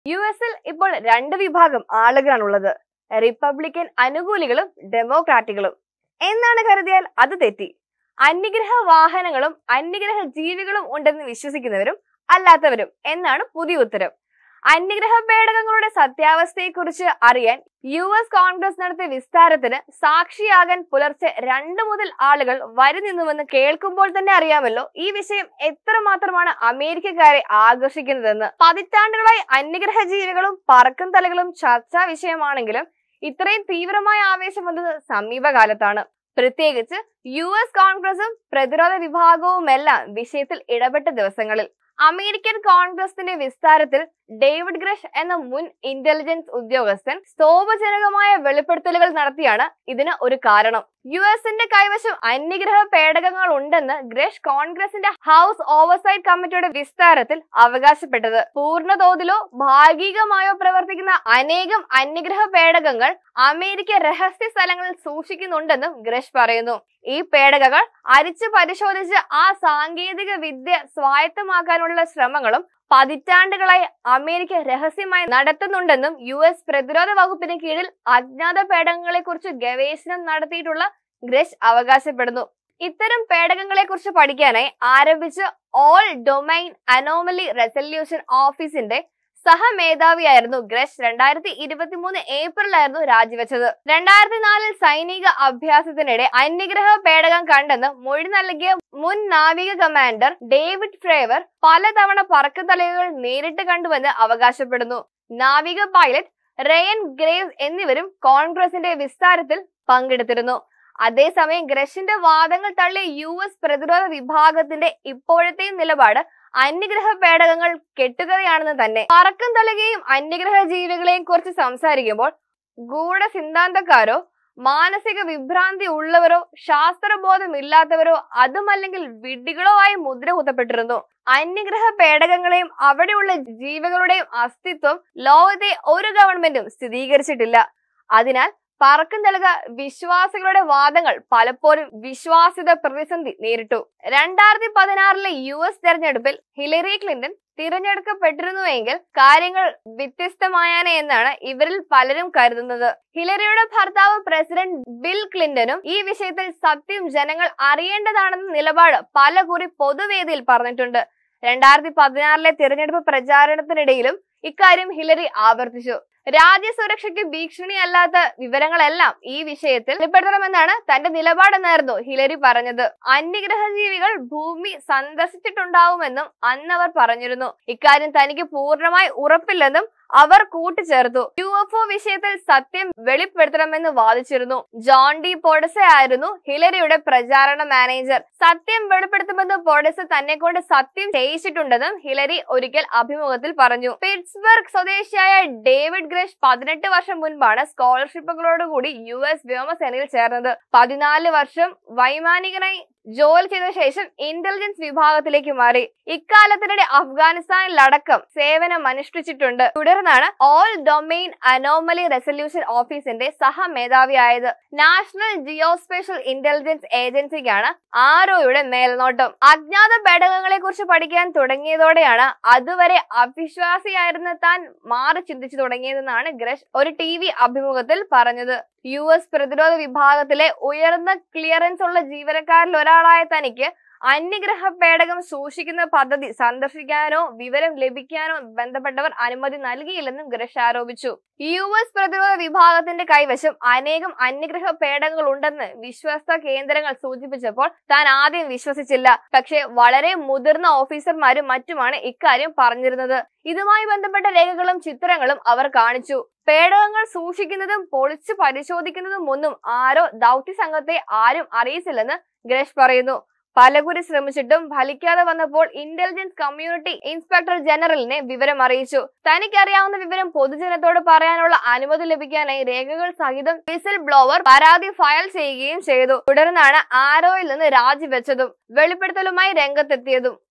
U എസിൽ ഇപ്പോൾ രണ്ട് വിഭാഗം ആളുകളാണുള്ളത് റിപ്പബ്ലിക്കൻ അനുകൂലികളും ഡെമോക്രാറ്റുകളും എന്നാണ് കരുതിയാൽ അത് തെറ്റി അന്യഗ്രഹ വാഹനങ്ങളും അന്യഗ്രഹ ജീവികളും ഉണ്ടെന്ന് വിശ്വസിക്കുന്നവരും അല്ലാത്തവരും എന്നാണ് പുതിയ ഉത്തരം അന്യഗ്രഹ പേടകങ്ങളുടെ സത്യാവസ്ഥയെക്കുറിച്ച് അറിയാൻ യു എസ് കോൺഗ്രസ് നടത്തിയ വിസ്താരത്തിന് സാക്ഷിയാകാൻ പുലർച്ചെ രണ്ടു മുതൽ ആളുകൾ വരി നിന്നുവെന്ന് കേൾക്കുമ്പോൾ തന്നെ അറിയാമല്ലോ ഈ വിഷയം എത്രമാത്രമാണ് അമേരിക്കക്കാരെ ആകർഷിക്കുന്നതെന്ന് പതിറ്റാണ്ടുകളായി അന്യഗ്രഹ ജീവികളും പറക്കും തലകളും ചർച്ചാ വിഷയമാണെങ്കിലും ഇത്രയും തീവ്രമായ ആവേശം വന്നത് സമീപകാലത്താണ് പ്രത്യേകിച്ച് യു എസ് കോൺഗ്രസും പ്രതിരോധ വിഭാഗവുമെല്ലാം വിഷയത്തിൽ ഇടപെട്ട ദിവസങ്ങളിൽ അമേരിക്കൻ കോൺഗ്രസിന്റെ വിസ്താരത്തിൽ ഡേവിഡ് ഗ്രഷ് എന്ന മുൻ ഇന്റലിജൻസ് ഉദ്യോഗസ്ഥൻ സ്തോഭജനകമായ വെളിപ്പെടുത്തലുകൾ നടത്തിയാണ് ഇതിന് ഒരു കാരണം യു എസിന്റെ കൈവശം അന്യഗ്രഹ പേടകങ്ങൾ ഉണ്ടെന്ന് ഗ്രഷ് കോൺഗ്രസിന്റെ ഹൗസ് ഓവർസൈറ്റ് കമ്മിറ്റിയുടെ വിസ്താരത്തിൽ അവകാശപ്പെട്ടത് പൂർണ്ണതോതിലോ ഭാഗികമായോ പ്രവർത്തിക്കുന്ന അനേകം അന്യഗ്രഹ പേടകങ്ങൾ അമേരിക്ക രഹസ്യ സ്ഥലങ്ങളിൽ സൂക്ഷിക്കുന്നുണ്ടെന്നും ഗ്രഷ് പറയുന്നു ഈ പേടകങ്ങൾ അരിച്ചു പരിശോധിച്ച് ആ സാങ്കേതിക വിദ്യ സ്വായത്തമാക്കാനുള്ള ശ്രമങ്ങളും പതിറ്റാണ്ടുകളായി അമേരിക്ക രഹസ്യമായി നടത്തുന്നുണ്ടെന്നും യു എസ് പ്രതിരോധ വകുപ്പിന് കീഴിൽ അജ്ഞാത പേടകങ്ങളെ കുറിച്ച് ഗവേഷണം നടത്തിയിട്ടുള്ള ഗ്രഷ് അവകാശപ്പെടുന്നു ഇത്തരം പേടകങ്ങളെ കുറിച്ച് പഠിക്കാനായി ആരംഭിച്ച ഓൾ ഡൊമൈൻ അനോമലി റെസല്യൂഷൻ ഓഫീസിന്റെ സഹമേധാവിയായിരുന്നു ഗ്രഷ് രണ്ടായിരത്തി ഇരുപത്തി മൂന്ന് ഏപ്രിലായിരുന്നു രാജിവെച്ചത് രണ്ടായിരത്തി നാലിൽ സൈനിക അഭ്യാസത്തിനിടെ അന്യഗ്രഹ പേടകം കണ്ടെന്ന് മൊഴി നൽകിയ മുൻ നാവിക കമാൻഡർ ഡേവിഡ് ഫ്രേവർ പലതവണ പറക്കുതലകൾ നേരിട്ട് കണ്ടുവെന്ന് അവകാശപ്പെടുന്നു നാവിക പൈലറ്റ് റയൻ ഗ്രേവ്സ് എന്നിവരും കോൺഗ്രസിന്റെ വിസ്താരത്തിൽ പങ്കെടുത്തിരുന്നു അതേസമയം ഗ്രഷിന്റെ വാദങ്ങൾ തള്ളിയ യു എസ് പ്രതിരോധ വിഭാഗത്തിന്റെ ഇപ്പോഴത്തെ നിലപാട് അന്യഗ്രഹ പേടകങ്ങൾ കെട്ടുകഥയാണെന്ന് തന്നെ പറക്കം തള്ളുകയും അന്യഗ്രഹ ജീവികളെയും കുറിച്ച് സംസാരിക്കുമ്പോൾ ഗൂഢ സിദ്ധാന്തക്കാരോ മാനസിക വിഭ്രാന്തി ഉള്ളവരോ ശാസ്ത്രബോധമില്ലാത്തവരോ അതുമല്ലെങ്കിൽ വിഡ്ഢികളോ ആയി മുദ്ര കുത്തപ്പെട്ടിരുന്നു അന്യഗ്രഹ പേടകങ്ങളെയും അവിടെയുള്ള ജീവികളുടെയും അസ്തിത്വം ലോകത്തെ ഒരു ഗവൺമെന്റും സ്ഥിരീകരിച്ചിട്ടില്ല അതിനാൽ പറക്കം തളുക വിശ്വാസികളുടെ വാദങ്ങൾ പലപ്പോഴും വിശ്വാസ്യത പ്രതിസന്ധി നേരിട്ടു രണ്ടായിരത്തി പതിനാറിലെ യു എസ് തെരഞ്ഞെടുപ്പിൽ ഹിലറി ക്ലിന്റൺ തിരഞ്ഞെടുക്കപ്പെട്ടിരുന്നുവെങ്കിൽ കാര്യങ്ങൾ വ്യത്യസ്തമായേനെ എന്നാണ് ഇവരിൽ പലരും കരുതുന്നത് ഹിലറിയുടെ ഭർത്താവ് പ്രസിഡന്റ് ബിൽ ക്ലിന്റനും ഈ വിഷയത്തിൽ സത്യം ജനങ്ങൾ അറിയേണ്ടതാണെന്ന നിലപാട് പലകുറി പൊതുവേദിയിൽ പറഞ്ഞിട്ടുണ്ട് രണ്ടായിരത്തി പതിനാറിലെ തിരഞ്ഞെടുപ്പ് പ്രചാരണത്തിനിടയിലും ഇക്കാര്യം ഹിലറി ആവർത്തിച്ചു രാജ്യസുരക്ഷയ്ക്ക് ഭീഷണിയല്ലാത്ത വിവരങ്ങളെല്ലാം ഈ വിഷയത്തിൽ വെളിപ്പെടുത്തണമെന്നാണ് തന്റെ നിലപാടെന്നായിരുന്നു ഹിലരി പറഞ്ഞത് അന്യഗ്രഹ ജീവികൾ ഭൂമി സന്ദർശിച്ചിട്ടുണ്ടാവുമെന്നും അന്ന് അവർ പറഞ്ഞിരുന്നു ഇക്കാര്യം തനിക്ക് പൂർണ്ണമായി ഉറപ്പില്ലെന്നും അവർ കൂട്ടിച്ചേർത്തു യു എഫ് ഒ വിഷയത്തിൽ സത്യം വെളിപ്പെടുത്തണമെന്ന് വാദിച്ചിരുന്നു ജോൺ ഡി പൊഡസെ ആയിരുന്നു ഹിലരിയുടെ പ്രചാരണ മാനേജർ സത്യം വെളിപ്പെടുത്തുമെന്ന് പൊഡസെ തന്നെ കൊണ്ട് സത്യം ചെയ്യിച്ചിട്ടുണ്ടെന്നും ഹിലരി ഒരിക്കൽ അഭിമുഖത്തിൽ പറഞ്ഞു പിറ്റ്സ്ബർഗ് സ്വദേശിയായ ഡേവിഡ് ഗ്രഷ് പതിനെട്ട് വർഷം മുൻപാണ് സ്കോളർഷിപ്പുകളോടുകൂടി യു എസ് വ്യോമസേനയിൽ ചേർന്നത് പതിനാല് വർഷം വൈമാനികനായി ജോലി ചെയ്ത ശേഷം ഇന്റലിജൻസ് വിഭാഗത്തിലേക്ക് മാറി ഇക്കാലത്തിനിടെ അഫ്ഗാനിസ്ഥാനിലടക്കം സേവനം അനുഷ്ഠിച്ചിട്ടുണ്ട് തുടർന്നാണ് ഓൾ ഡൊമെയിൻ അനോമലി റെസല്യൂഷൻ ഓഫീസിന്റെ സഹമേധാവിയായത് നാഷണൽ ജിയോസ്പേഷ്യൽ ഇന്റലിജൻസ് ഏജൻസിക്കാണ് ആരോയുടെ മേൽനോട്ടം അജ്ഞാത പേടകങ്ങളെ കുറിച്ച് പഠിക്കാൻ തുടങ്ങിയതോടെയാണ് അതുവരെ അവിശ്വാസിയായിരുന്ന താൻ മാറി ചിന്തിച്ചു തുടങ്ങിയതെന്നാണ് ഗ്രഷ് ഒരു ടി വി അഭിമുഖത്തിൽ പറഞ്ഞത് യു എസ് പ്രതിരോധ വിഭാഗത്തിലെ ഉയർന്ന ക്ലിയറൻസ് ഉള്ള ജീവനക്കാരിൽ ഒരാളായ തനിക്ക് അന്യഗ്രഹ പേടകം സൂക്ഷിക്കുന്ന പദ്ധതി സന്ദർശിക്കാനോ വിവരം ലഭിക്കാനോ ബന്ധപ്പെട്ടവർ അനുമതി നൽകിയില്ലെന്നും ഗ്രഷ് ആരോപിച്ചു യു എസ് പ്രതിരോധ വിഭാഗത്തിന്റെ കൈവശം അനേകം അന്യഗ്രഹ പേടകങ്ങൾ ഉണ്ടെന്ന് വിശ്വസ്ത കേന്ദ്രങ്ങൾ സൂചിപ്പിച്ചപ്പോൾ താൻ ആദ്യം വിശ്വസിച്ചില്ല പക്ഷേ വളരെ മുതിർന്ന ഓഫീസർമാരും മറ്റുമാണ് ഇക്കാര്യം പറഞ്ഞിരുന്നത് ഇതുമായി ബന്ധപ്പെട്ട രേഖകളും ചിത്രങ്ങളും അവർ കാണിച്ചു പേടകങ്ങൾ സൂക്ഷിക്കുന്നതും പൊളിച്ചു പരിശോധിക്കുന്നതും ഒന്നും ആരോ ദൗത്യ സംഘത്തെ ആരും അറിയിച്ചില്ലെന്ന് ഗ്രഷ് പറയുന്നു പലകുറി ശ്രമിച്ചിട്ടും ഫലിക്കാതെ വന്നപ്പോൾ ഇന്റലിജൻസ് കമ്മ്യൂണിറ്റി ഇൻസ്പെക്ടർ ജനറലിനെ വിവരം അറിയിച്ചു തനിക്കറിയാവുന്ന വിവരം പൊതുജനത്തോട് പറയാനുള്ള അനുമതി ലഭിക്കാനായി രേഖകൾ സഹിതം വിസിൽ ബ്ലോവർ പരാതി ഫയൽ ചെയ്യുകയും ചെയ്തു തുടർന്നാണ് ആരോയിൽ നിന്ന് രാജിവെച്ചതും വെളിപ്പെടുത്തലുമായി രംഗത്തെത്തിയതും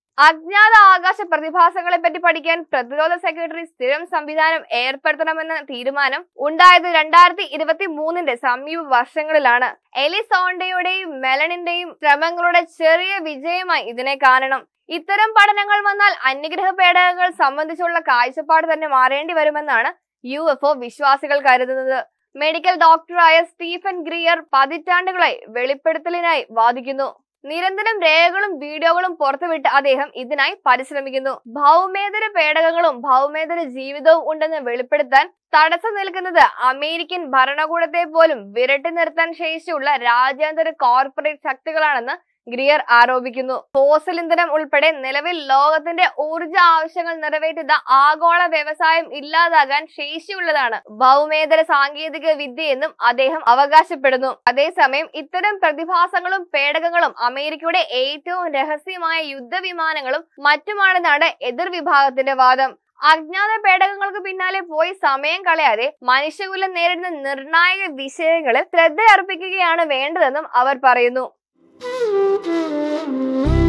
അജ്ഞാത ആകാശ പ്രതിഭാസങ്ങളെ പറ്റി പഠിക്കാൻ പ്രതിരോധ സെക്രട്ടറി സ്ഥിരം സംവിധാനം ഏർപ്പെടുത്തണമെന്ന തീരുമാനം ഉണ്ടായത് രണ്ടായിരത്തി ഇരുപത്തി മൂന്നിന്റെ സമീപ വർഷങ്ങളിലാണ് എലിസോണ്ടയുടെയും മെലണിന്റെയും ശ്രമങ്ങളുടെ ചെറിയ വിജയമായി ഇതിനെ കാണണം ഇത്തരം പഠനങ്ങൾ വന്നാൽ അന്യഗ്രഹ പേടകങ്ങൾ സംബന്ധിച്ചുള്ള കാഴ്ചപ്പാട് തന്നെ മാറേണ്ടി വരുമെന്നാണ് യു എഫ് ഒ വിശ്വാസികൾ കരുതുന്നത് മെഡിക്കൽ ഡോക്ടറായ സ്റ്റീഫൻ ഗ്രിയർ പതിറ്റാണ്ടുകളായി വെളിപ്പെടുത്തലിനായി വാദിക്കുന്നു നിരന്തരം രേഖകളും വീഡിയോകളും പുറത്തുവിട്ട് അദ്ദേഹം ഇതിനായി പരിശ്രമിക്കുന്നു ഭൗമേതര പേടകങ്ങളും ഭൗമേതര ജീവിതവും ഉണ്ടെന്ന് വെളിപ്പെടുത്താൻ തടസ്സം നിൽക്കുന്നത് അമേരിക്കൻ ഭരണകൂടത്തെ പോലും വിരട്ടി നിർത്താൻ ശേഷിയുള്ള രാജ്യാന്തര കോർപ്പറേറ്റ് ശക്തികളാണെന്ന് ഗ്രിയർ ആരോപിക്കുന്നു ഫോസിൽ ഇന്ധനം ഉൾപ്പെടെ നിലവിൽ ലോകത്തിന്റെ ഊർജ ആവശ്യങ്ങൾ നിറവേറ്റുന്ന ആഗോള വ്യവസായം ഇല്ലാതാകാൻ ശേഷിയുള്ളതാണ് ഭൗമേതര സാങ്കേതിക വിദ്യയെന്നും അദ്ദേഹം അവകാശപ്പെടുന്നു അതേസമയം ഇത്തരം പ്രതിഭാസങ്ങളും പേടകങ്ങളും അമേരിക്കയുടെ ഏറ്റവും രഹസ്യമായ യുദ്ധവിമാനങ്ങളും മറ്റുമാണെന്നാണ് എതിർ വിഭാഗത്തിന്റെ വാദം അജ്ഞാത പേടകങ്ങൾക്ക് പിന്നാലെ പോയി സമയം കളയാതെ മനുഷ്യകുലം നേരിടുന്ന നിർണായക വിഷയങ്ങളിൽ ശ്രദ്ധ അർപ്പിക്കുകയാണ് വേണ്ടതെന്നും അവർ പറയുന്നു